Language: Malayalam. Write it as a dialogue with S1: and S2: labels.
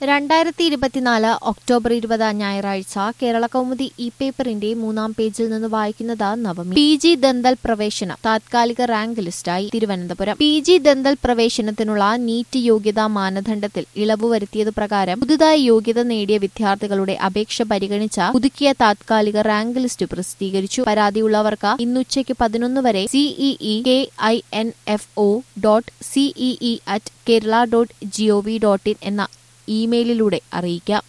S1: രണ്ടായിരത്തി ഇരുപത്തിനാല് ഒക്ടോബർ ഇരുപത് ഞായറാഴ്ച കേരള കൗമുദി ഇ പേപ്പറിന്റെ മൂന്നാം പേജിൽ നിന്ന് വായിക്കുന്നത് നവമി പി ജി ദന്തൽ പ്രവേശനം താത്കാലിക റാങ്ക് ലിസ്റ്റായി തിരുവനന്തപുരം പി ജി ദന്തൽ പ്രവേശനത്തിനുള്ള നീറ്റ് യോഗ്യതാ മാനദണ്ഡത്തിൽ ഇളവ് വരുത്തിയത് പ്രകാരം പുതുതായി യോഗ്യത നേടിയ വിദ്യാർത്ഥികളുടെ അപേക്ഷ പരിഗണിച്ച പുതുക്കിയ താത്കാലിക റാങ്ക് ലിസ്റ്റ് പ്രസിദ്ധീകരിച്ചു പരാതിയുള്ളവർക്ക് ഇന്നുച്ചയ്ക്ക് പതിനൊന്ന് വരെ CEE K I N F O dot CEE at Kerala dot gov dot in എന്ന ഇമെയിലിലൂടെ അറിയിക്കാം